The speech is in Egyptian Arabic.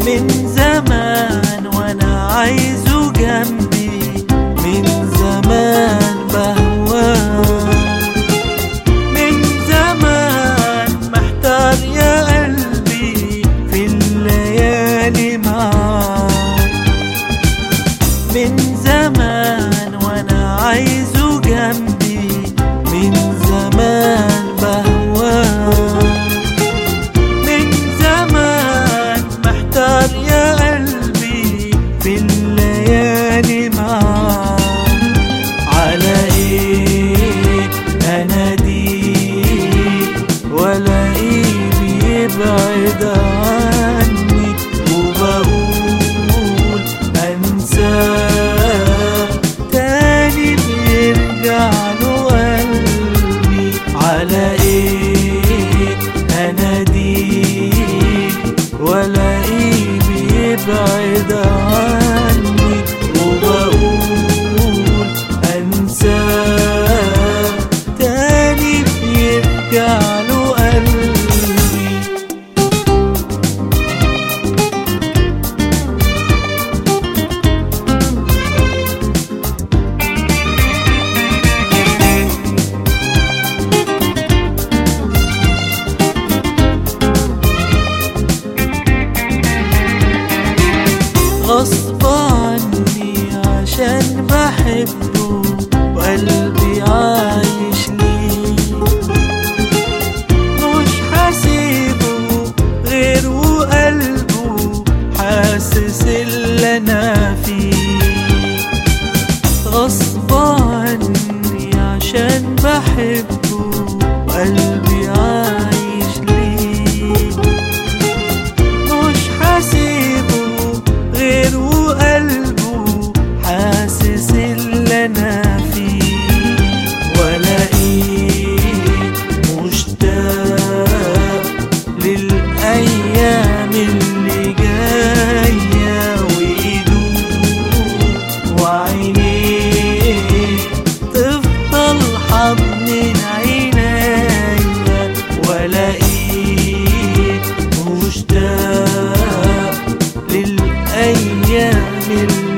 من زمان وانا عايزه جنبي من زمان بهواه من زمان محتار يا قلبي في الليالي معاك من زمان وانا عايزه جنبي من زمان بهواه من زمان محتار يا قلبي في الليالي معاك على ايه اناديك ولا ايه بيبعد عني وبقول انساه تاني بيرجع له قلبي على ايه اناديك ولا ايه بيبعد عني وبقول انساه تاني بيرجع له قلبي غصب عني عشان بحبه وقلبي عايش ليه مش حاسبه غير وقلبه حاسس اللي انا فيه غصب عني عشان بحبه وقلبي عايش ليه مش حاسبه غير وقلبه حاسس اللي انا فيه ولاقيه مشتاق للايام اللي جايه ويدوب وعينيه تفضل حضن عينيا ولاقيه مشتاق للأيام اللي